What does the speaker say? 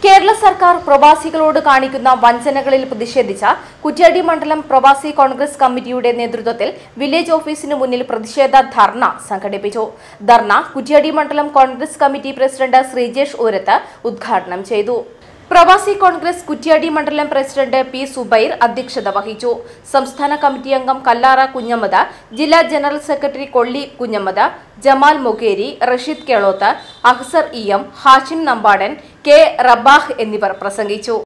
കേരള സർക്കാർ പ്രവാസികളോട് കാണിക്കുന്ന വഞ്ചനകളിൽ പ്രതിഷേധിച്ച കുറ്റ്യാടി മണ്ഡലം പ്രവാസി കോൺഗ്രസ് കമ്മിറ്റിയുടെ നേതൃത്വത്തിൽ വില്ലേജ് ഓഫീസിന് മുന്നിൽ പ്രതിഷേധ ധർണ സംഘടിപ്പിച്ചു ധർണ കുറ്റ്യാടി മണ്ഡലം Congress committee president Sreejesh Oorath ഉദ്ഘാടനം ചെയ്തു പ്രവാസി കോൺഗ്രസ് കുറ്റ്യാടി മണ്ഡലം പ്രസിഡന്റ് പി സുബൈർ അധ്യക്ഷത വഹിച്ചു സംസ്ഥാന കമ്മിറ്റി അംഗം കല്ലാറ കുഞ്ഞമ്മദ് ജില്ലാ general secretary Kolli Kunhammed Jamal Mokeri Rasheed Keloth Ahsar E M Hashim Nambadan K Rabah എന്നിവർ പ്രസംഗിച്ചു